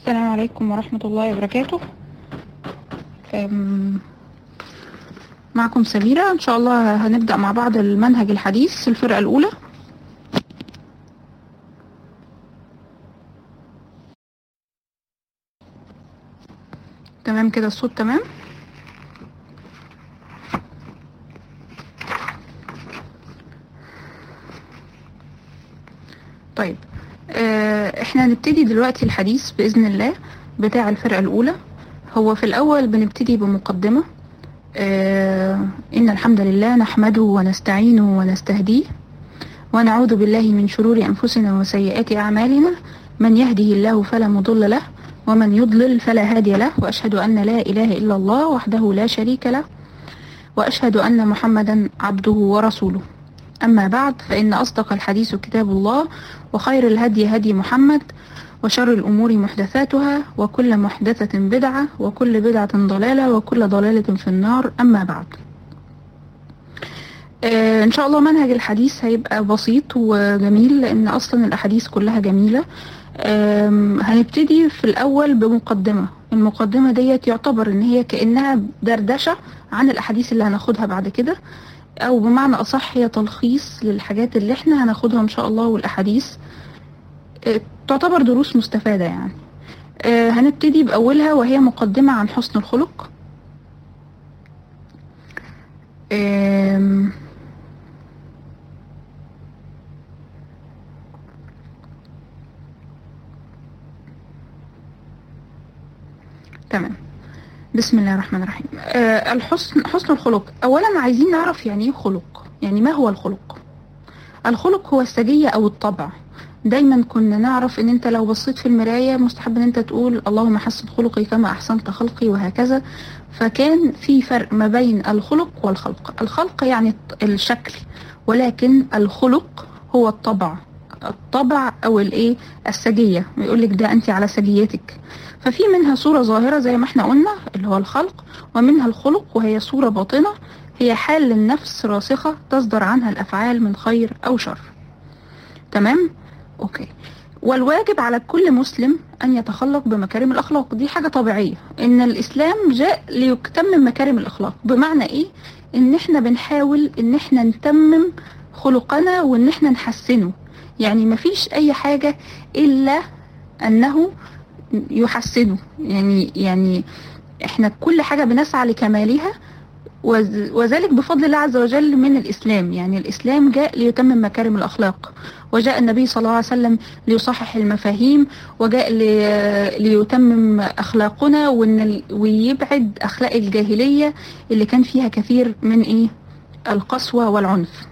السلام عليكم ورحمة الله وبركاته أم، معكم سميرة إن شاء الله هنبدأ مع بعض المنهج الحديث الفرقة الأولى تمام كده الصوت تمام طيب آه، احنا هنبتدي دلوقتي الحديث بإذن الله بتاع الفرقة الأولى هو في الأول بنبتدي بمقدمة آه، إن الحمد لله نحمده ونستعينه ونستهديه ونعوذ بالله من شرور أنفسنا وسيئات أعمالنا من يهده الله فلا مضل له ومن يضلل فلا هادي له وأشهد أن لا إله إلا الله وحده لا شريك له وأشهد أن محمدا عبده ورسوله أما بعد فإن أصدق الحديث كتاب الله وخير الهدي هدي محمد وشر الأمور محدثاتها وكل محدثة بدعة وكل بدعة ضلالة وكل ضلالة في النار أما بعد آه إن شاء الله منهج الحديث هيبقى بسيط وجميل لأن أصلا الأحاديث كلها جميلة آم، هنبتدي في الأول بمقدمة المقدمة ديت يعتبر إن هي كأنها دردشة عن الأحاديث اللي هناخدها بعد كده او بمعنى اصح هي تلخيص للحاجات اللي احنا هناخدها ان شاء الله والاحاديث آه، تعتبر دروس مستفادة يعني آه، هنبتدي باولها وهي مقدمة عن حسن الخلق آم، تمام بسم الله الرحمن الرحيم آه الحسن حسن الخلق اولا عايزين نعرف يعني ايه خلق يعني ما هو الخلق الخلق هو السجية او الطبع دايما كنا نعرف ان انت لو بصيت في المراية مستحب ان انت تقول اللهم حسن خلقي كما احسنت خلقي وهكذا فكان في فرق ما بين الخلق والخلق الخلق يعني الشكل ولكن الخلق هو الطبع الطبع او الايه السجية يقول لك ده انت على سجيتك ففي منها صورة ظاهرة زي ما احنا قلنا اللي هو الخلق ومنها الخلق وهي صورة باطنة هي حال للنفس راسخة تصدر عنها الأفعال من خير أو شر تمام؟ أوكي والواجب على كل مسلم أن يتخلق بمكارم الأخلاق دي حاجة طبيعية إن الإسلام جاء ليتمم مكارم الأخلاق بمعنى إيه؟ إن إحنا بنحاول إن إحنا نتمم خلقنا وإن إحنا نحسنه يعني مفيش أي حاجة إلا أنه يحسنه يعني يعني احنا كل حاجة بنسعى لكمالها وز- وذلك بفضل الله عز وجل من الإسلام يعني الإسلام جاء ليتمم مكارم الأخلاق وجاء النبي صلى الله عليه وسلم ليصحح المفاهيم وجاء لي- ليتمم أخلاقنا وإن ال- ويبعد أخلاق الجاهلية اللي كان فيها كثير من إيه القسوة والعنف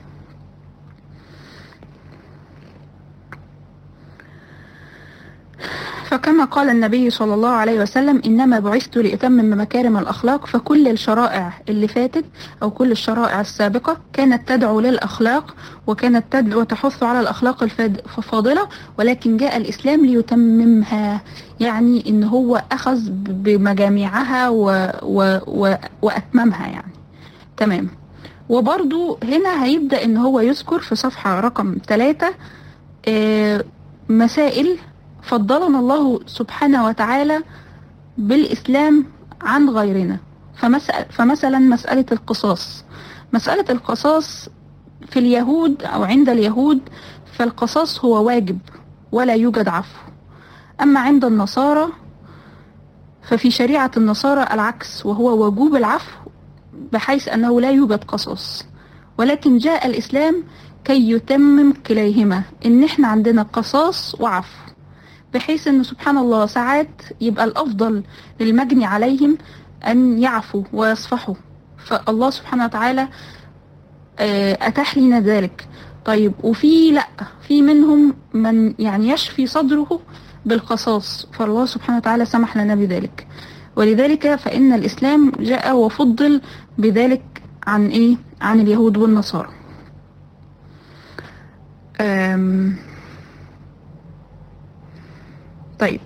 فكما قال النبي صلى الله عليه وسلم إنما بعثت لأتمم مكارم الأخلاق فكل الشرائع اللي فاتت أو كل الشرائع السابقة كانت تدعو للأخلاق وكانت تدعو وتحث على الأخلاق الفاد- الفاضلة ولكن جاء الإسلام ليتممها يعني إن هو أخذ ب- بمجاميعها و و و وأتممها يعني تمام وبرضو هنا هيبدأ إن هو يذكر في صفحة رقم ثلاثة آه، مسائل فضلنا الله سبحانه وتعالى بالإسلام عن غيرنا فمسأل فمثلا مسألة القصاص مسألة القصاص في اليهود أو عند اليهود فالقصاص هو واجب ولا يوجد عفو أما عند النصارى ففي شريعة النصارى العكس وهو وجوب العفو بحيث أنه لا يوجد قصاص ولكن جاء الإسلام كي يتمم كليهما إن إحنا عندنا قصاص وعفو بحيث ان سبحان الله ساعات يبقى الافضل للمجني عليهم ان يعفوا ويصفحوا فالله سبحانه وتعالى آه، اتاح لنا ذلك طيب وفي لا في منهم من يعني يشفي صدره بالقصاص فالله سبحانه وتعالى سمح لنا بذلك ولذلك فإن الإسلام جاء وفضل بذلك عن إيه؟ عن اليهود والنصارى. أم طيب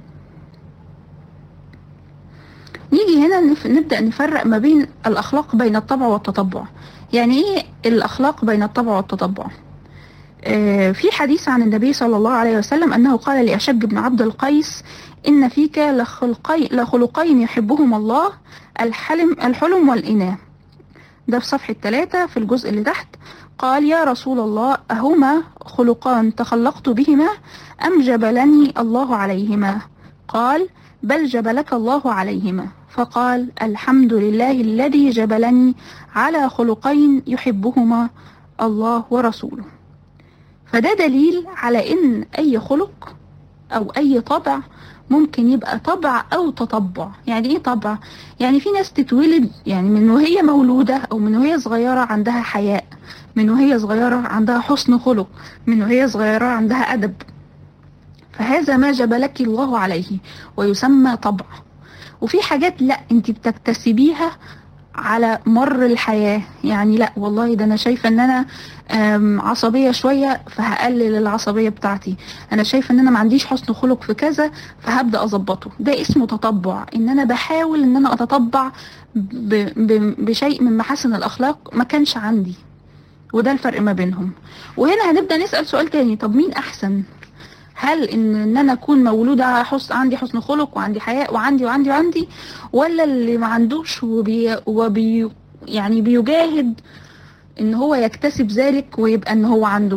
نيجي هنا نف... نبدأ نفرق ما بين الأخلاق بين الطبع والتطبع يعني إيه الأخلاق بين الطبع والتطبع آه في حديث عن النبي صلى الله عليه وسلم أنه قال لأشج بن عبد القيس إن فيك لخلقي لخلقين يحبهما الله الحلم الحلم والإناة ده في صفحة ثلاثة في الجزء اللي تحت قال يا رسول الله أهما خلقان تخلقت بهما أم جبلني الله عليهما قال بل جبلك الله عليهما فقال الحمد لله الذي جبلني على خلقين يحبهما الله ورسوله فده دليل على ان اي خلق او اي طبع ممكن يبقى طبع او تطبع يعني ايه طبع يعني في ناس تتولد يعني من وهي مولودة او من وهي صغيرة عندها حياء من وهي صغيرة عندها حسن خلق من وهي صغيرة عندها ادب فهذا ما جبلك الله عليه ويسمى طبع وفي حاجات لا انت بتكتسبيها على مر الحياة يعني لا والله ده انا شايفة ان انا أم، عصبية شوية فهقلل العصبية بتاعتي انا شايفة ان انا ما عنديش حسن خلق في كذا فهبدأ اظبطه ده اسمه تطبع ان انا بحاول ان انا اتطبع ب ب بشيء من محاسن الاخلاق ما كانش عندي وده الفرق ما بينهم وهنا هنبدأ نسأل سؤال تاني طب مين احسن هل ان ان انا اكون مولوده حسن عندي حسن خلق وعندي حياء وعندي وعندي وعندي ولا اللي ما عندوش وبي, وبي يعني بيجاهد ان هو يكتسب ذلك ويبقى ان هو عنده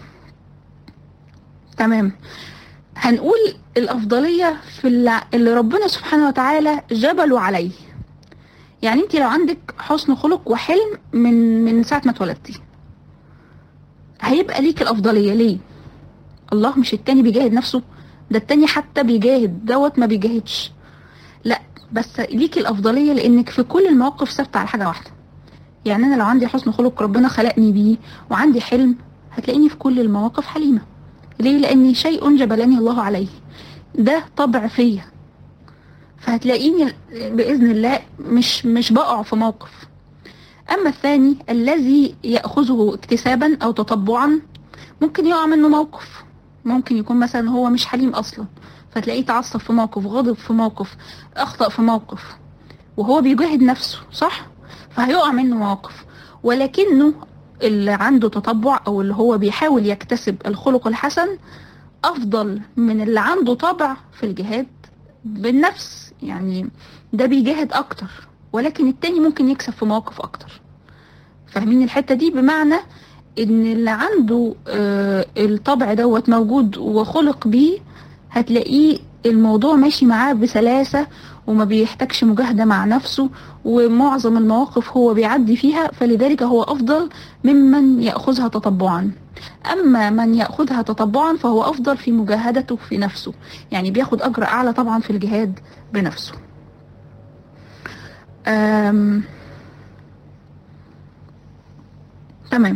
تمام هنقول الافضليه في اللي, اللي ربنا سبحانه وتعالى جبله عليه يعني انت لو عندك حسن خلق وحلم من من ساعه ما اتولدتي هيبقى ليك الافضليه ليه الله مش التاني بيجاهد نفسه ده التاني حتى بيجاهد دوت ما بيجاهدش لا بس ليكي الافضليه لانك في كل المواقف ثابته على حاجه واحده يعني انا لو عندي حسن خلق ربنا خلقني بيه وعندي حلم هتلاقيني في كل المواقف حليمه ليه لاني شيء جبلني الله عليه ده طبع فيا فهتلاقيني باذن الله مش مش بقع في موقف اما الثاني الذي ياخذه اكتسابا او تطبعا ممكن يقع منه موقف ممكن يكون مثلا هو مش حليم اصلا فتلاقيه تعصب في موقف غضب في موقف اخطأ في موقف وهو بيجاهد نفسه صح فهيقع منه مواقف ولكنه اللي عنده تطبع او اللي هو بيحاول يكتسب الخلق الحسن افضل من اللي عنده طبع في الجهاد بالنفس يعني ده بيجاهد اكتر ولكن التاني ممكن يكسب في مواقف اكتر فاهمين الحتة دي بمعنى ان اللي عنده آه الطبع دوت موجود وخلق بيه هتلاقيه الموضوع ماشي معاه بسلاسة وما بيحتاجش مجاهدة مع نفسه ومعظم المواقف هو بيعدي فيها فلذلك هو أفضل ممن يأخذها تطبعا أما من يأخذها تطبعا فهو أفضل في مجاهدته في نفسه يعني بياخد أجر أعلى طبعا في الجهاد بنفسه أم... تمام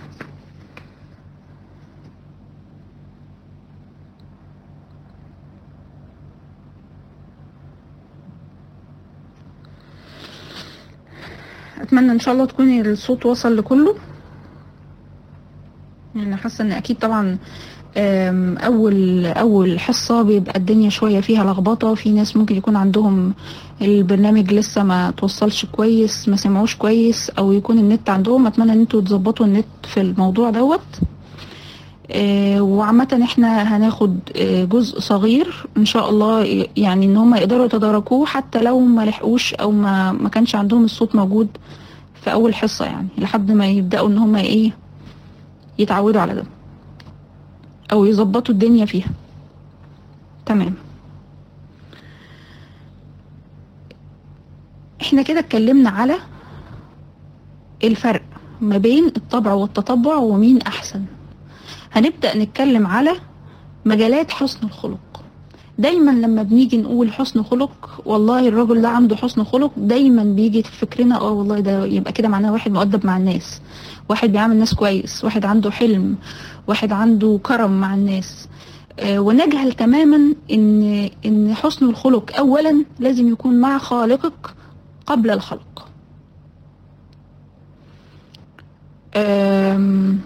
اتمنى ان شاء الله تكون الصوت وصل لكله يعني حاسه ان اكيد طبعا اول اول حصه بيبقى الدنيا شويه فيها لخبطه في ناس ممكن يكون عندهم البرنامج لسه ما توصلش كويس ما سمعوش كويس او يكون النت عندهم اتمنى ان انتوا تظبطوا النت في الموضوع دوت وعامة احنا هناخد جزء صغير ان شاء الله يعني ان هم يقدروا يتداركوه حتى لو ما لحقوش او ما ما كانش عندهم الصوت موجود في اول حصة يعني لحد ما يبدأوا ان هم ايه يتعودوا على ده او يظبطوا الدنيا فيها تمام احنا كده اتكلمنا على الفرق ما بين الطبع والتطبع ومين احسن هنبدأ نتكلم على مجالات حسن الخلق دايما لما بنيجي نقول حسن خلق والله الرجل ده عنده حسن خلق دايما بيجي في فكرنا اه والله ده يبقى كده معناه واحد مؤدب مع الناس واحد بيعامل الناس كويس واحد عنده حلم واحد عنده كرم مع الناس آه ونجهل تماما ان ان حسن الخلق اولا لازم يكون مع خالقك قبل الخلق آم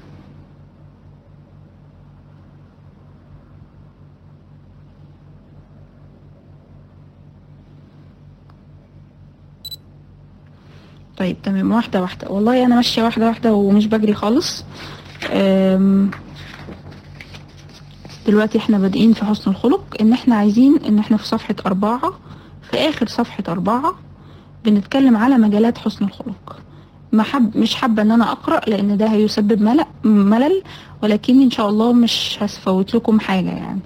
طيب تمام واحدة واحدة والله أنا ماشية واحدة واحدة ومش بجري خالص دلوقتي احنا بادئين في حسن الخلق ان احنا عايزين ان احنا في صفحة اربعة في اخر صفحة اربعة بنتكلم على مجالات حسن الخلق ما حب مش حابة ان انا اقرأ لان ده هيسبب ملل, ملل ولكن ان شاء الله مش هسفوت لكم حاجة يعني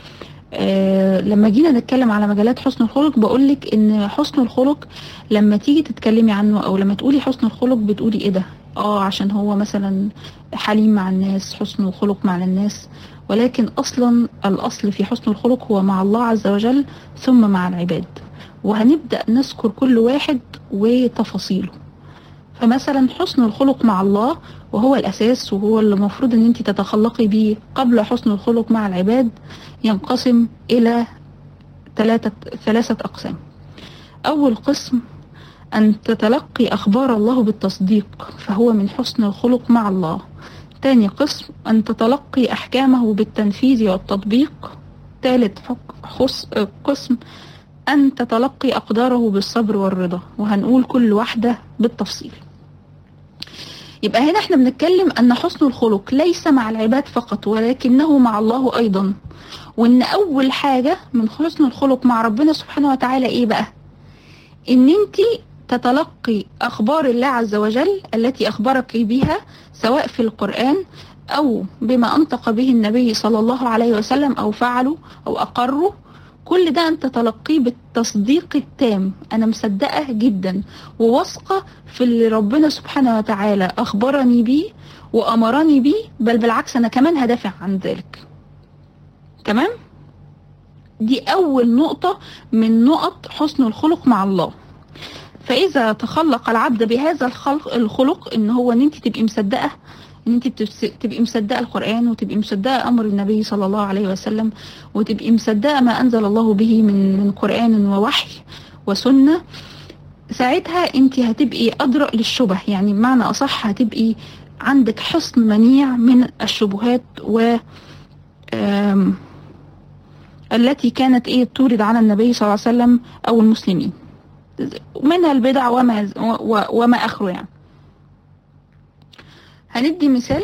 آه لما جينا نتكلم على مجالات حسن الخلق بقولك ان حسن الخلق لما تيجي تتكلمي عنه او لما تقولي حسن الخلق بتقولي ايه ده اه عشان هو مثلا حليم مع الناس حسن الخلق مع الناس ولكن اصلا الاصل في حسن الخلق هو مع الله عز وجل ثم مع العباد وهنبدأ نذكر كل واحد وتفاصيله فمثلا حسن الخلق مع الله وهو الأساس وهو اللي المفروض أن أنت تتخلقي به قبل حسن الخلق مع العباد ينقسم إلى ثلاثة, ثلاثة أقسام أول قسم أن تتلقي أخبار الله بالتصديق فهو من حسن الخلق مع الله تاني قسم أن تتلقي أحكامه بالتنفيذ والتطبيق ثالث قسم أن تتلقي أقداره بالصبر والرضا وهنقول كل واحدة بالتفصيل يبقى هنا احنا بنتكلم أن حسن الخلق ليس مع العباد فقط ولكنه مع الله أيضا وأن أول حاجة من حسن الخلق مع ربنا سبحانه وتعالى إيه بقى أن أنت تتلقي أخبار الله عز وجل التي أخبرك بها سواء في القرآن أو بما أنطق به النبي صلى الله عليه وسلم أو فعلوا أو أقروا كل ده أنت تلقيه بالتصديق التام أنا مصدقة جدا وواثقة في اللي ربنا سبحانه وتعالى أخبرني بيه وأمرني بيه بل بالعكس أنا كمان هدافع عن ذلك تمام؟ دي أول نقطة من نقط حسن الخلق مع الله فإذا تخلق العبد بهذا الخلق الخلق إن هو إن أنت تبقي مصدقة ان انت تبقي مصدقه القران وتبقي مصدقه امر النبي صلى الله عليه وسلم وتبقي مصدقه ما انزل الله به من من قران ووحي وسنه ساعتها انت هتبقي ادرى للشبه يعني بمعنى اصح هتبقي عندك حصن منيع من الشبهات و التي كانت ايه تورد على النبي صلى الله عليه وسلم او المسلمين منها البدع وما وما اخره يعني هندي مثال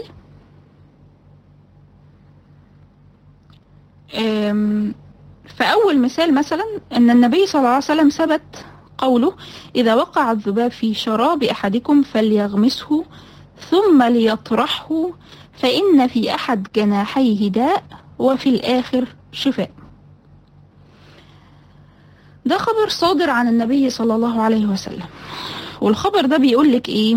فأول مثال مثلا أن النبي صلى الله عليه وسلم ثبت قوله إذا وقع الذباب في شراب أحدكم فليغمسه ثم ليطرحه فإن في أحد جناحيه داء وفي الآخر شفاء ده خبر صادر عن النبي صلى الله عليه وسلم والخبر ده بيقول لك إيه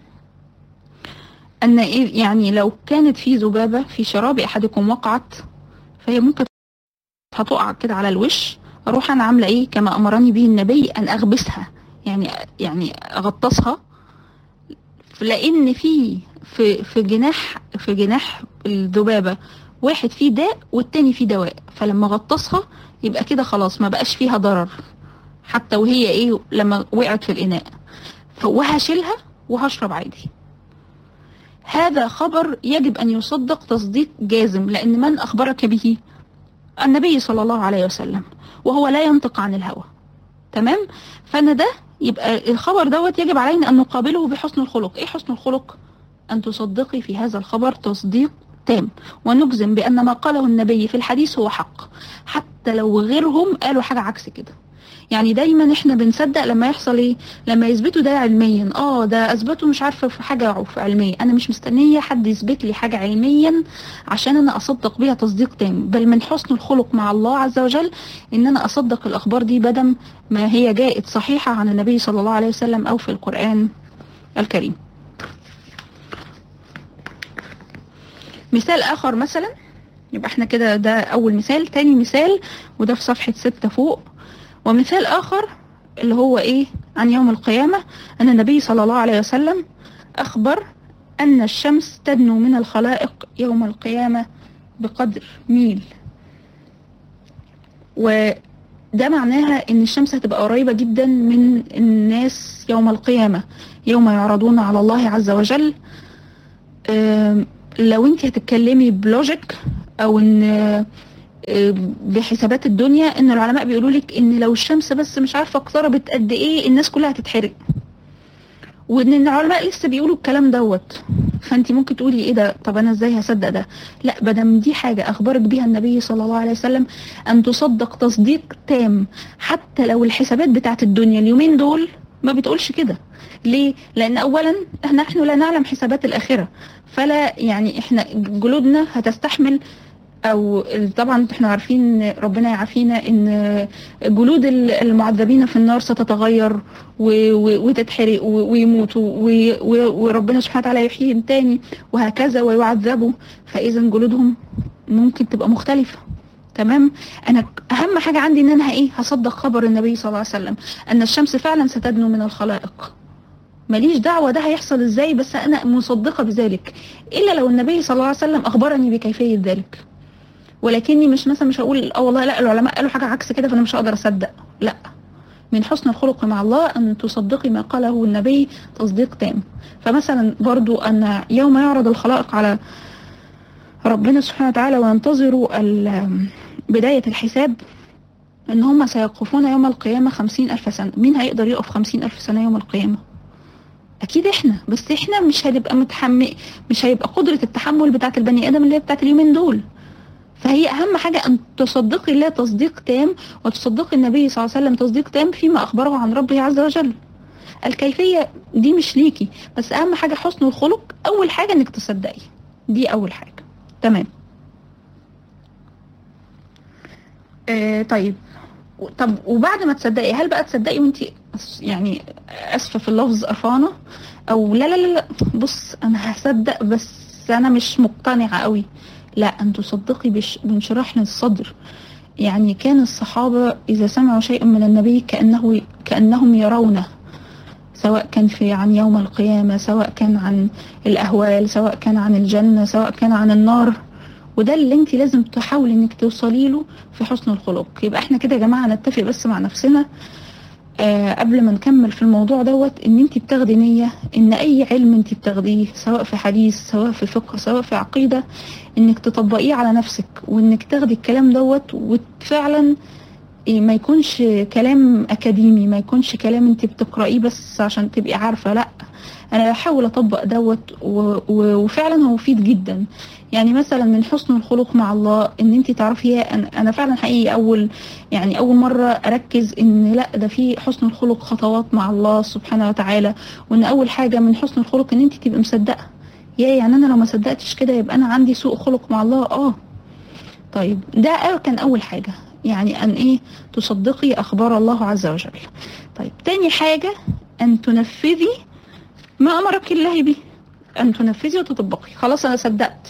أن يعني لو كانت في ذبابة في شراب أحدكم وقعت فهي ممكن هتقع كده على الوش أروح أنا عاملة إيه كما أمرني به النبي أن أغبسها يعني يعني أغطسها لأن في في في جناح في جناح الذبابة واحد فيه داء والتاني فيه دواء فلما غطسها يبقى كده خلاص ما بقاش فيها ضرر حتى وهي ايه لما وقعت في الإناء وهشيلها وهشرب عادي هذا خبر يجب أن يصدق تصديق جازم لأن من أخبرك به النبي صلى الله عليه وسلم وهو لا ينطق عن الهوى تمام فأنا ده يبقى الخبر دوت يجب علينا أن نقابله بحسن الخلق إيه حسن الخلق أن تصدقي في هذا الخبر تصديق تام ونجزم بأن ما قاله النبي في الحديث هو حق حتى لو غيرهم قالوا حاجة عكس كده يعني دايما احنا بنصدق لما يحصل ايه لما يثبتوا ده علميا اه ده اثبتوا مش عارفه في حاجه في علميه انا مش مستنيه حد يثبت لي حاجه علميا عشان انا اصدق بيها تصديق تام بل من حسن الخلق مع الله عز وجل ان انا اصدق الاخبار دي بدم ما هي جاءت صحيحه عن النبي صلى الله عليه وسلم او في القران الكريم مثال اخر مثلا يبقى احنا كده ده اول مثال تاني مثال وده في صفحه ستة فوق ومثال آخر اللي هو إيه عن يوم القيامة أن النبي صلى الله عليه وسلم أخبر أن الشمس تدنو من الخلائق يوم القيامة بقدر ميل وده معناها أن الشمس هتبقى قريبة جدا من الناس يوم القيامة يوم يعرضون على الله عز وجل لو انت هتتكلمي بلوجيك او ان بحسابات الدنيا ان العلماء بيقولوا لك ان لو الشمس بس مش عارفه اقتربت قد ايه الناس كلها هتتحرق وان العلماء لسه بيقولوا الكلام دوت فانت ممكن تقولي ايه ده طب انا ازاي هصدق ده لا بدم دي حاجة اخبرك بيها النبي صلى الله عليه وسلم ان تصدق تصديق تام حتى لو الحسابات بتاعت الدنيا اليومين دول ما بتقولش كده ليه لان اولا نحن لا نعلم حسابات الاخرة فلا يعني احنا جلودنا هتستحمل او طبعا احنا عارفين ربنا يعافينا ان جلود المعذبين في النار ستتغير وتتحرق ويموتوا وربنا سبحانه وتعالى يحييهم تاني وهكذا ويعذبوا فاذا جلودهم ممكن تبقى مختلفة تمام انا اهم حاجة عندي ان انا ايه هصدق خبر النبي صلى الله عليه وسلم ان الشمس فعلا ستدنو من الخلائق ماليش دعوة ده هيحصل ازاي بس انا مصدقة بذلك الا لو النبي صلى الله عليه وسلم اخبرني بكيفية ذلك ولكني مش مثلا مش هقول اه والله لا العلماء قالوا حاجة عكس كده فانا مش هقدر اصدق لا من حسن الخلق مع الله ان تصدقي ما قاله النبي تصديق تام فمثلا برضو ان يوم يعرض الخلائق على ربنا سبحانه وتعالى وينتظروا بداية الحساب ان هم سيقفون يوم القيامة خمسين الف سنة مين هيقدر يقف خمسين الف سنة يوم القيامة اكيد احنا بس احنا مش هنبقى متحمل مش هيبقى قدرة التحمل بتاعت البني ادم اللي هي بتاعت اليومين دول فهي أهم حاجة أن تصدقي الله تصديق تام وتصدقي النبي صلى الله عليه وسلم تصديق تام فيما أخبره عن ربه عز وجل الكيفية دي مش ليكي بس أهم حاجة حسن الخلق أول حاجة إنك تصدقي دي أول حاجة تمام آه طيب طب وبعد ما تصدقي هل بقى تصدقي وانت يعني اسفه في اللفظ قرفانه او لا لا لا لا بص انا هصدق بس انا مش مقتنعه قوي لا أن تصدقي بانشراح للصدر يعني كان الصحابة إذا سمعوا شيئا من النبي كأنه كأنهم يرونه سواء كان في عن يوم القيامة سواء كان عن الأهوال سواء كان عن الجنة سواء كان عن النار وده اللي انت لازم تحاولي انك توصلي له في حسن الخلق يبقى احنا كده يا جماعة نتفق بس مع نفسنا آه قبل ما نكمل في الموضوع دوت ان انت بتاخدي نية ان اي علم انت بتاخديه سواء في حديث سواء في فقه سواء في عقيدة انك تطبقيه على نفسك وانك تاخدي الكلام دوت وفعلا ما يكونش كلام اكاديمي ما يكونش كلام انت بتقرأيه بس عشان تبقي عارفة لا انا بحاول اطبق دوت وفعلا هو مفيد جدا يعني مثلا من حسن الخلق مع الله ان انت تعرفي انا فعلا حقيقي اول يعني اول مرة اركز ان لا ده في حسن الخلق خطوات مع الله سبحانه وتعالى وان اول حاجة من حسن الخلق ان انت تبقي مصدقة يا يعني انا لو ما صدقتش كده يبقى انا عندي سوء خلق مع الله اه طيب ده كان اول حاجة يعني ان ايه تصدقي اخبار الله عز وجل طيب تاني حاجة ان تنفذي ما امرك الله به ان تنفذي وتطبقي خلاص انا صدقت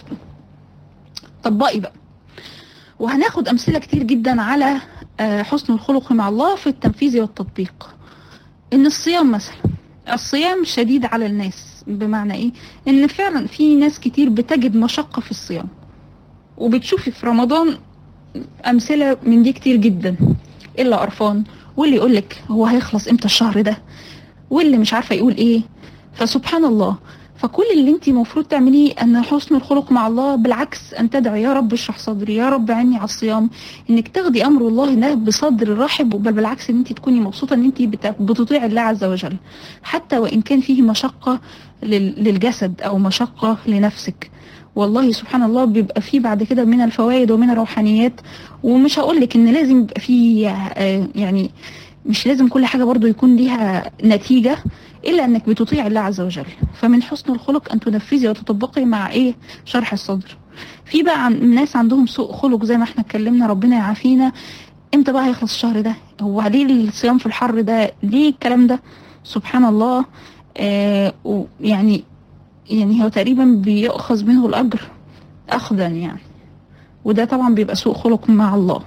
طبقي بقى وهناخد امثلة كتير جدا على حسن الخلق مع الله في التنفيذ والتطبيق ان الصيام مثلا الصيام شديد على الناس بمعنى ايه ان فعلا في ناس كتير بتجد مشقة في الصيام وبتشوفي في رمضان امثلة من دي كتير جدا الا قرفان واللي يقولك هو هيخلص امتى الشهر ده واللي مش عارفة يقول ايه فسبحان الله فكل اللي انت المفروض تعمليه ان حسن الخلق مع الله بالعكس ان تدعي يا رب اشرح صدري يا رب عني على الصيام انك تاخدي امر الله ده بصدر رحب بل بالعكس ان انت تكوني مبسوطه ان انت بتطيع الله عز وجل حتى وان كان فيه مشقه للجسد او مشقه لنفسك والله سبحان الله بيبقى فيه بعد كده من الفوائد ومن الروحانيات ومش هقول لك ان لازم يبقى فيه يعني مش لازم كل حاجة برضو يكون ليها نتيجة إلا أنك بتطيع الله عز وجل فمن حسن الخلق أن تنفذي وتطبقي مع إيه شرح الصدر في بقى ناس عندهم سوء خلق زي ما احنا اتكلمنا ربنا يعافينا امتى بقى هيخلص الشهر ده هو ليه الصيام في الحر ده ليه الكلام ده سبحان الله آه يعني يعني هو تقريبا بيأخذ منه الأجر أخذا يعني وده طبعا بيبقى سوء خلق مع الله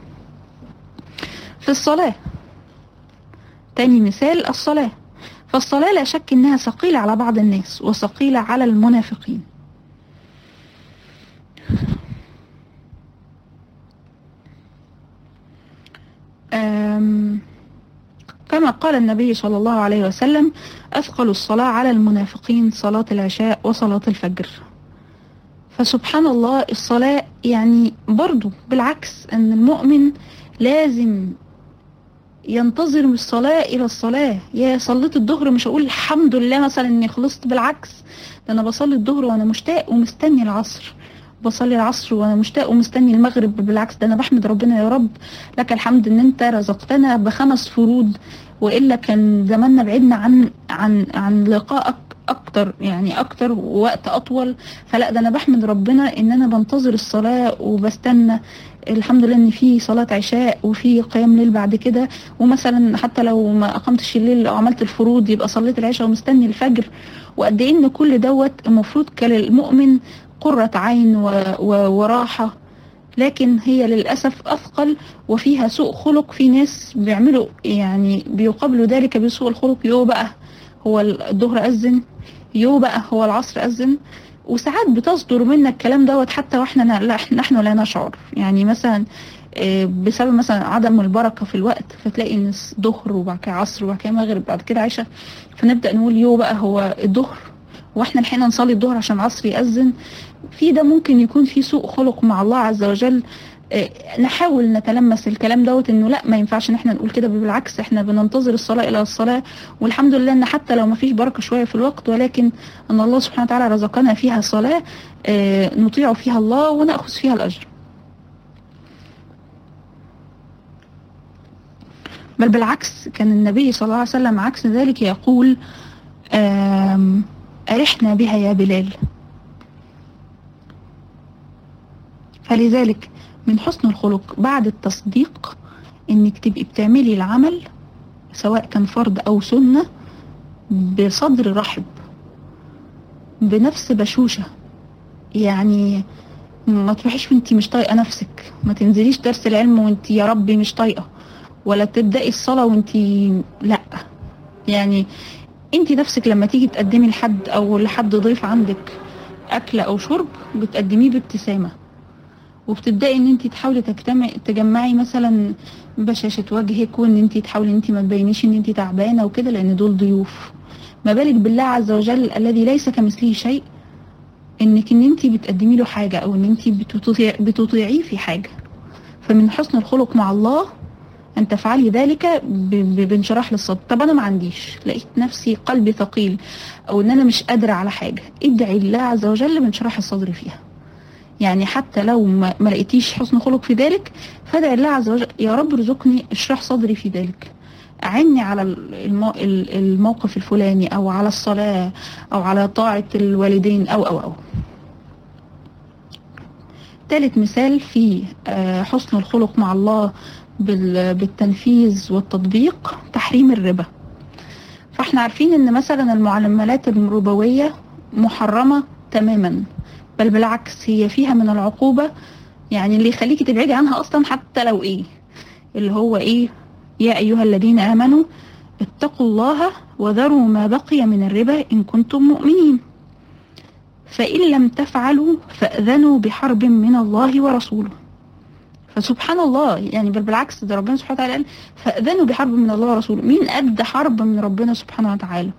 في الصلاة تاني مثال الصلاة فالصلاة لا شك انها ثقيلة على بعض الناس وثقيلة على المنافقين كما قال النبي صلى الله عليه وسلم أثقل الصلاة على المنافقين صلاة العشاء وصلاة الفجر فسبحان الله الصلاة يعني برضو بالعكس أن المؤمن لازم ينتظر من الصلاة إلى الصلاة يا صليت الظهر مش هقول الحمد لله مثلا إني خلصت بالعكس ده أنا بصلي الظهر وأنا مشتاق ومستني العصر بصلي العصر وانا مشتاق ومستني المغرب بالعكس ده انا بحمد ربنا يا رب لك الحمد ان انت رزقتنا بخمس فروض والا كان زماننا بعدنا عن عن عن لقائك اكتر يعني اكتر ووقت اطول فلا ده انا بحمد ربنا ان انا بنتظر الصلاه وبستنى الحمد لله ان في صلاه عشاء وفي قيام ليل بعد كده ومثلا حتى لو ما اقمتش الليل او عملت الفروض يبقى صليت العشاء ومستني الفجر وقد ايه ان كل دوت المفروض كالمؤمن قرة عين و... و... وراحة لكن هي للأسف أثقل وفيها سوء خلق في ناس بيعملوا يعني بيقابلوا ذلك بسوء الخلق يو بقى هو الظهر أذن يو بقى هو العصر أذن وساعات بتصدر منا الكلام دوت حتى واحنا لا نحن لا نشعر يعني مثلا بسبب مثلا عدم البركه في الوقت فتلاقي ان ظهر وبعد كده عصر وبعد كده مغرب بعد كده عشاء فنبدا نقول يو بقى هو الظهر واحنا الحين نصلي الظهر عشان العصر يأذن في ده ممكن يكون في سوء خلق مع الله عز وجل نحاول نتلمس الكلام دوت انه لا ما ينفعش ان احنا نقول كده بالعكس احنا بننتظر الصلاه الى الصلاه والحمد لله ان حتى لو ما فيش بركه شويه في الوقت ولكن ان الله سبحانه وتعالى رزقنا فيها صلاه نطيع فيها الله وناخذ فيها الاجر. بل بالعكس كان النبي صلى الله عليه وسلم عكس ذلك يقول أرحنا بها يا بلال فلذلك من حسن الخلق بعد التصديق انك تبقي بتعملي العمل سواء كان فرض او سنة بصدر رحب بنفس بشوشة يعني ما تروحيش وانتي مش طايقة نفسك ما تنزليش درس العلم وانتي يا ربي مش طايقة ولا تبدأي الصلاة وانتي لا يعني انت نفسك لما تيجي تقدمي لحد او لحد ضيف عندك اكل او شرب بتقدميه بابتسامه وبتبداي ان انت تحاولي تجتمعي تجمعي مثلا بشاشه وجهك وان انت تحاولي ان انت ما تبينيش ان انت تعبانه وكده لان دول ضيوف ما بالك بالله عز وجل الذي ليس كمثله شيء انك ان انت بتقدمي له حاجه او ان انت بتطيع بتطيعيه في حاجه فمن حسن الخلق مع الله ان تفعلي ذلك بانشراح للصدر طب انا ما عنديش لقيت نفسي قلبي ثقيل او ان انا مش قادره على حاجه ادعي الله عز وجل بانشراح الصدر فيها يعني حتى لو ما, ما لقيتيش حسن خلق في ذلك فادعي الله عز وجل يا رب ارزقني اشرح صدري في ذلك أعني على الموقف الفلاني أو على الصلاة أو على طاعة الوالدين أو أو أو ثالث مثال في حسن الخلق مع الله بالتنفيذ والتطبيق تحريم الربا فاحنا عارفين ان مثلا المعاملات الربوية محرمة تماما بل بالعكس هي فيها من العقوبة يعني اللي يخليكي تبعدي عنها اصلا حتى لو ايه اللي هو ايه يا ايها الذين امنوا اتقوا الله وذروا ما بقي من الربا ان كنتم مؤمنين فان لم تفعلوا فاذنوا بحرب من الله ورسوله فسبحان الله يعني بل بالعكس ده ربنا سبحانه وتعالى قال فاذنوا بحرب من الله ورسوله مين قد حرب من ربنا سبحانه وتعالى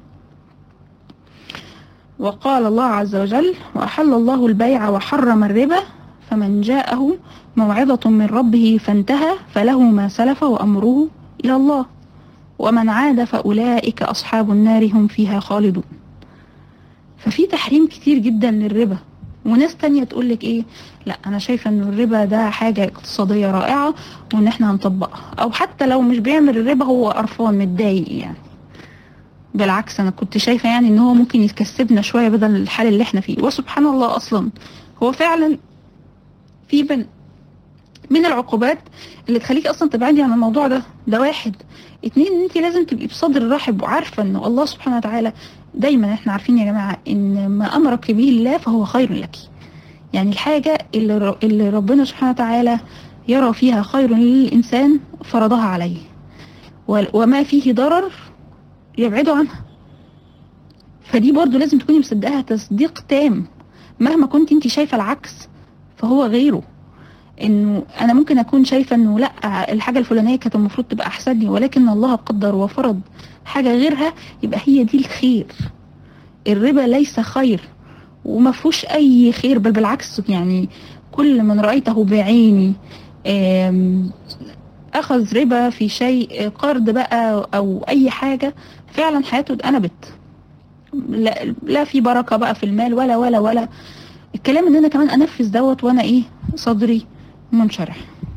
وقال الله عز وجل وأحل الله البيع وحرم الربا فمن جاءه موعظة من ربه فانتهى فله ما سلف وأمره إلى الله ومن عاد فأولئك أصحاب النار هم فيها خالدون ففي تحريم كتير جدا للربا وناس تانية تقول لك ايه لا انا شايفة ان الربا ده حاجة اقتصادية رائعة وان احنا هنطبقها او حتى لو مش بيعمل الربا هو قرفان متضايق يعني بالعكس انا كنت شايفة يعني ان هو ممكن يكسبنا شوية بدل الحال اللي احنا فيه وسبحان الله اصلا هو فعلا في بن من العقوبات اللي تخليك اصلا تبعدي عن الموضوع ده ده واحد اتنين ان انت لازم تبقي بصدر رحب وعارفة ان الله سبحانه وتعالى دايما احنا عارفين يا جماعة ان ما امرك به الله فهو خير لك يعني الحاجة اللي, اللي ربنا سبحانه وتعالى يرى فيها خير للإنسان فرضها عليه وما فيه ضرر يبعده عنها فدي برضو لازم تكوني مصدقها تصديق تام مهما كنت انت شايفة العكس فهو غيره انه انا ممكن اكون شايفة انه لا الحاجة الفلانية كانت المفروض تبقى احسن لي ولكن الله قدر وفرض حاجة غيرها يبقى هي دي الخير الربا ليس خير وما فيهوش اي خير بل بالعكس يعني كل من رأيته بعيني اخذ ربا في شيء قرض بقى او اي حاجة فعلا حياته اتقلبت لا, لا في بركة بقى في المال ولا ولا ولا الكلام ان انا كمان انفذ دوت وانا ايه صدري منشرح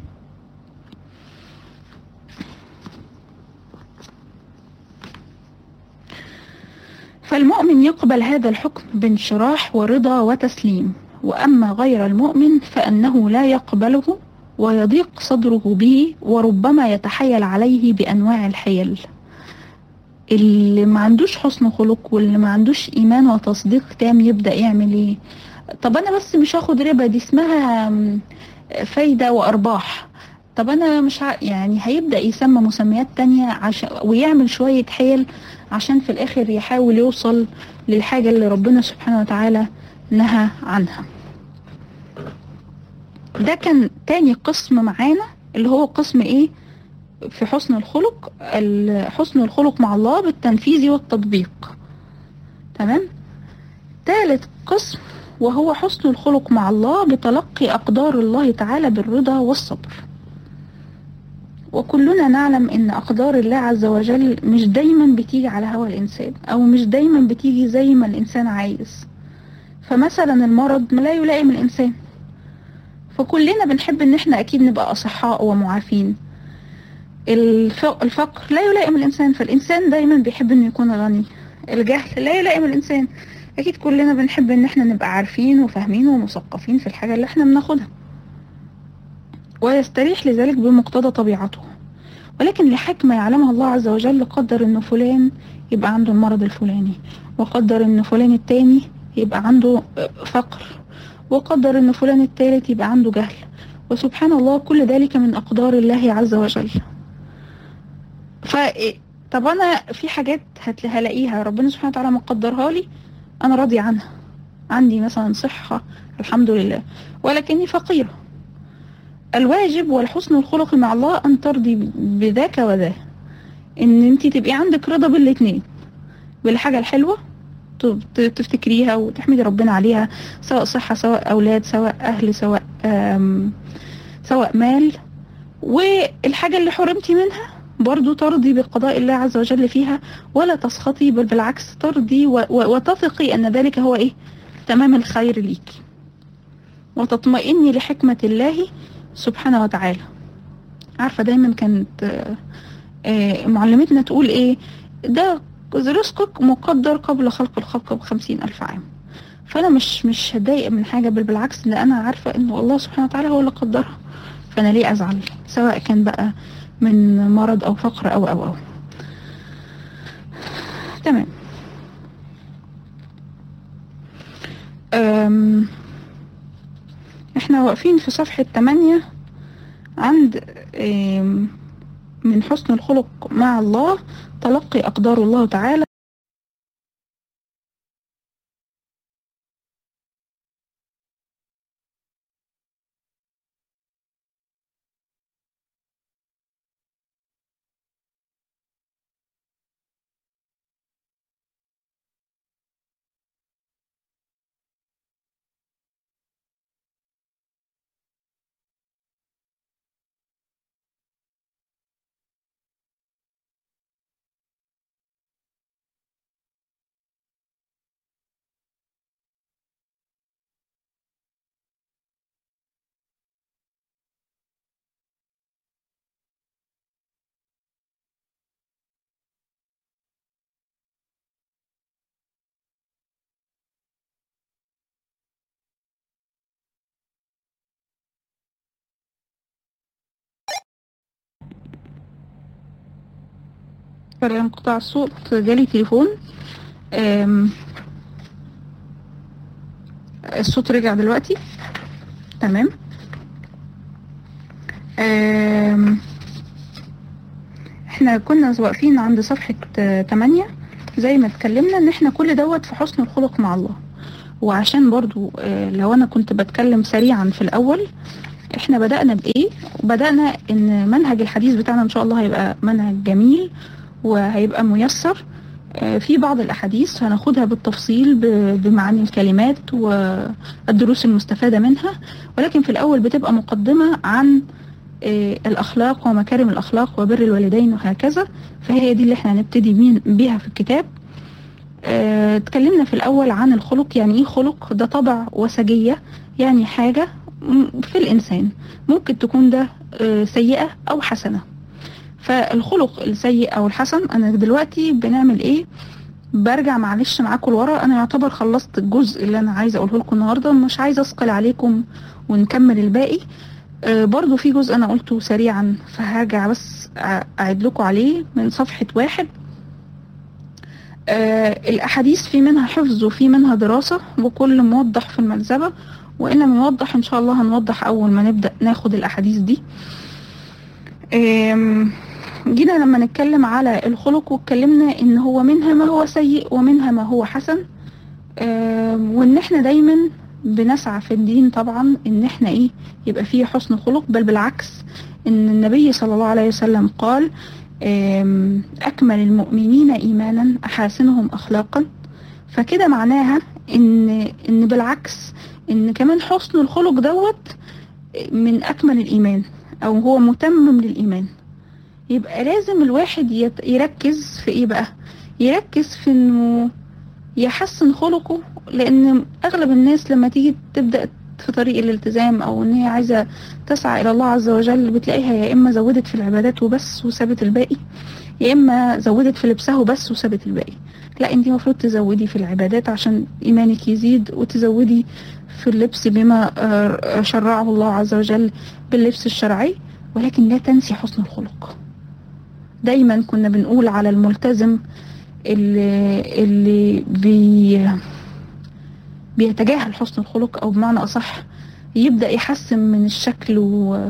فالمؤمن يقبل هذا الحكم بانشراح ورضا وتسليم وأما غير المؤمن فأنه لا يقبله ويضيق صدره به وربما يتحيل عليه بأنواع الحيل اللي ما عندوش حسن خلق واللي ما عندوش إيمان وتصديق تام يبدأ يعمل إيه طب أنا بس مش هاخد ربا دي اسمها فايدة وأرباح طب أنا مش ع... يعني هيبدأ يسمى مسميات تانية عشان ويعمل شوية حيل عشان في الآخر يحاول يوصل للحاجة اللي ربنا سبحانه وتعالى نهى عنها ده كان تاني قسم معانا اللي هو قسم ايه في حسن الخلق حسن الخلق مع الله بالتنفيذ والتطبيق تمام تالت قسم وهو حسن الخلق مع الله بتلقي أقدار الله تعالى بالرضا والصبر وكلنا نعلم ان اقدار الله عز وجل مش دايما بتيجي على هوى الانسان او مش دايما بتيجي زي ما الانسان عايز فمثلا المرض لا يلائم الانسان فكلنا بنحب ان احنا اكيد نبقى اصحاء ومعافين الفقر لا يلائم الانسان فالانسان دايما بيحب انه يكون غني الجهل لا يلائم الانسان اكيد كلنا بنحب ان احنا نبقى عارفين وفاهمين ومثقفين في الحاجة اللي احنا بناخدها ويستريح لذلك بمقتضى طبيعته ولكن لحكمة يعلمها الله عز وجل قدر ان فلان يبقى عنده المرض الفلاني وقدر ان فلان التاني يبقى عنده فقر وقدر ان فلان التالت يبقى عنده جهل وسبحان الله كل ذلك من اقدار الله عز وجل ف طب انا في حاجات هلاقيها ربنا سبحانه وتعالى مقدرها لي انا راضي عنها عندي مثلا صحة الحمد لله ولكني فقيرة الواجب والحسن الخلق مع الله ان ترضي بذاك وذا ان انت تبقي عندك رضا بالاتنين بالحاجة الحلوة تفتكريها وتحمدي ربنا عليها سواء صحة سواء أولاد سواء أهل سواء سواء مال والحاجة اللي حرمتي منها برضو ترضي بقضاء الله عز وجل فيها ولا تسخطي بل بالعكس ترضي وتثقي أن ذلك هو إيه تمام الخير ليك وتطمئني لحكمة الله سبحانه وتعالى عارفة دايما كانت معلمتنا تقول إيه ده رزقك مقدر قبل خلق الخلق بخمسين ألف عام فأنا مش مش هتضايق من حاجة بل بالعكس لأن أنا عارفة إن الله سبحانه وتعالى هو اللي قدرها فأنا ليه أزعل سواء كان بقى من مرض أو فقر أو أو أو تمام أم احنا واقفين في صفحة 8 عند من حسن الخلق مع الله تلقي أقدار الله تعالى بعد انقطاع الصوت جالي تليفون الصوت رجع دلوقتي تمام احنا كنا واقفين عند صفحة 8 زي ما اتكلمنا ان احنا كل دوت في حسن الخلق مع الله وعشان برضو لو انا كنت بتكلم سريعا في الاول احنا بدأنا بايه بدأنا ان منهج الحديث بتاعنا ان شاء الله هيبقى منهج جميل وهيبقى ميسر في بعض الأحاديث هناخدها بالتفصيل بمعاني الكلمات والدروس المستفادة منها ولكن في الأول بتبقى مقدمة عن آه، الأخلاق ومكارم الأخلاق وبر الوالدين وهكذا فهي دي اللي احنا هنبتدي بين- بيها في الكتاب آه، اتكلمنا في الأول عن الخلق يعني ايه خلق ده طبع وسجية يعني حاجة م- في الإنسان ممكن تكون ده آه، سيئة أو حسنة فالخلق السيء أو الحسن أنا دلوقتي بنعمل ايه برجع معلش معاكم لورا انا يعتبر خلصت الجزء اللي انا عايزه اقوله لكم النهارده مش عايزه اثقل عليكم ونكمل الباقي آه، برضو في جزء انا قلته سريعا فهرجع بس أع- اعيد لكم عليه من صفحة واحد آه، الاحاديث في منها حفظ وفي منها دراسة وكل موضح في الملزمة وان لم يوضح ان شاء الله هنوضح اول ما نبدأ ناخد الاحاديث دي آم، جينا لما نتكلم على الخلق واتكلمنا ان هو منها ما هو سيء ومنها ما هو حسن آم، وان احنا دايما بنسعى في الدين طبعا ان احنا ايه يبقى فيه حسن خلق بل بالعكس ان النبي صلى الله عليه وسلم قال آم، اكمل المؤمنين ايمانا احاسنهم اخلاقا فكده معناها ان ان بالعكس ان كمان حسن الخلق دوت من اكمل الايمان او هو متمم للايمان يبقى لازم الواحد يت- يركز في ايه بقى يركز في انه يحسن خلقه لان اغلب الناس لما تيجي تبدا في طريق الالتزام او ان هي عايزه تسعى الى الله عز وجل بتلاقيها يا اما زودت في العبادات وبس وسابت الباقي يا اما زودت في لبسها وبس وسابت الباقي لا انت المفروض تزودي في العبادات عشان ايمانك يزيد وتزودي في اللبس بما آه، شرعه الله عز وجل باللبس الشرعي ولكن لا تنسي حسن الخلق دايما كنا بنقول على الملتزم اللي, اللي بي بيتجاهل حسن الخلق او بمعنى اصح يبدأ يحسن من الشكل و...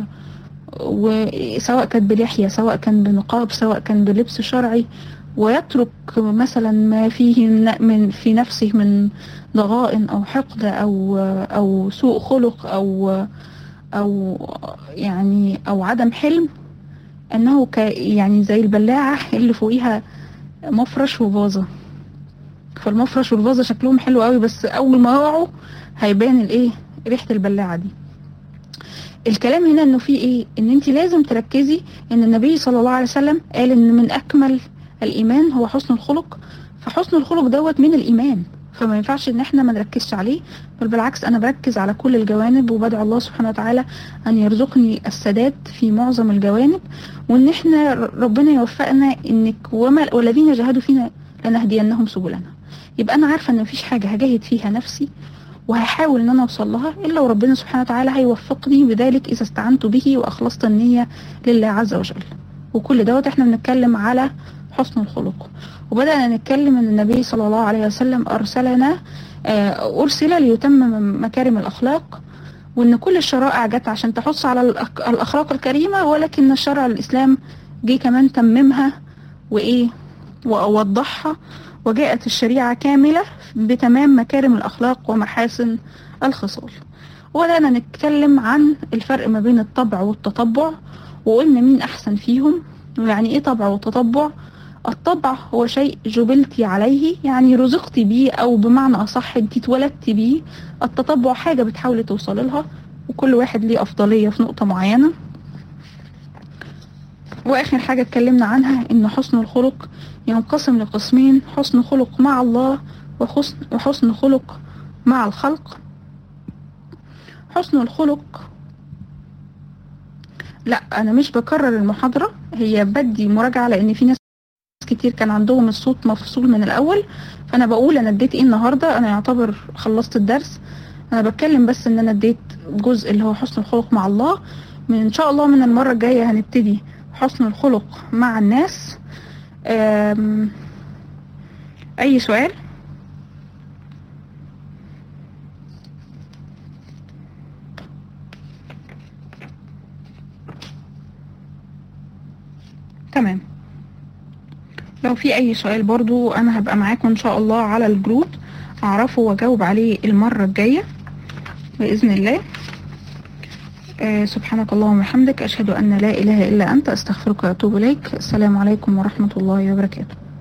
وسواء كان بلحية سواء كان بنقاب سواء كان بلبس شرعي ويترك مثلا ما فيه من من- في نفسه من ضغائن او حقد او او سوء خلق او او يعني او عدم حلم انه ك يعني زي البلاعة اللي فوقيها مفرش وفازة فالمفرش والفازة شكلهم حلو قوي بس اول ما يقعوا هيبان الايه ريحة البلاعة دي الكلام هنا انه في ايه ان انت لازم تركزي ان النبي صلى الله عليه وسلم قال ان من اكمل الايمان هو حسن الخلق فحسن الخلق دوت من الايمان فما ينفعش ان احنا ما نركزش عليه بل بالعكس انا بركز على كل الجوانب وبدعو الله سبحانه وتعالى ان يرزقني السداد في معظم الجوانب وان احنا ربنا يوفقنا انك وما والذين جاهدوا فينا لنهدينهم سبلنا يبقى انا عارفه ان مفيش حاجه هجاهد فيها نفسي وهحاول ان انا اوصل لها الا وربنا سبحانه وتعالى هيوفقني بذلك اذا استعنت به واخلصت النية لله عز وجل وكل دوت احنا بنتكلم على حسن الخلق وبدأنا نتكلم ان النبي صلى الله عليه وسلم ارسلنا آه، ارسل ليتمم مكارم الاخلاق وان كل الشرائع جت عشان تحث على الأخ- الاخلاق الكريمة ولكن الشرع الاسلام جه كمان تممها وايه ووضحها وجاءت الشريعة كاملة بتمام مكارم الأخلاق ومحاسن الخصال وبدأنا نتكلم عن الفرق ما بين الطبع والتطبع وقلنا مين أحسن فيهم ويعني إيه طبع وتطبع الطبع هو شيء جبلتي عليه يعني رزقتي بيه أو بمعنى أصح انت اتولدت بيه التطبع حاجة بتحاولي توصلي لها وكل واحد ليه أفضلية في نقطة معينة واخر حاجة اتكلمنا عنها ان حسن الخلق ينقسم لقسمين حسن خلق مع الله وحسن, وحسن خلق مع الخلق حسن الخلق لا انا مش بكرر المحاضرة هي بدي مراجعة لان في ناس كتير كان عندهم الصوت مفصول من الاول فانا بقول انا اديت ايه النهاردة انا يعتبر خلصت الدرس انا بتكلم بس ان انا اديت جزء اللي هو حسن الخلق مع الله من ان شاء الله من المرة الجاية هنبتدي حسن الخلق مع الناس أم، اي سؤال تمام لو في اي سؤال برضو انا هبقى معاكم ان شاء الله على الجروب اعرفه واجاوب عليه المرة الجاية بإذن الله آه، سبحانك اللهم وبحمدك أشهد أن لا إله إلا أنت أستغفرك وأتوب إليك السلام عليكم ورحمة الله وبركاته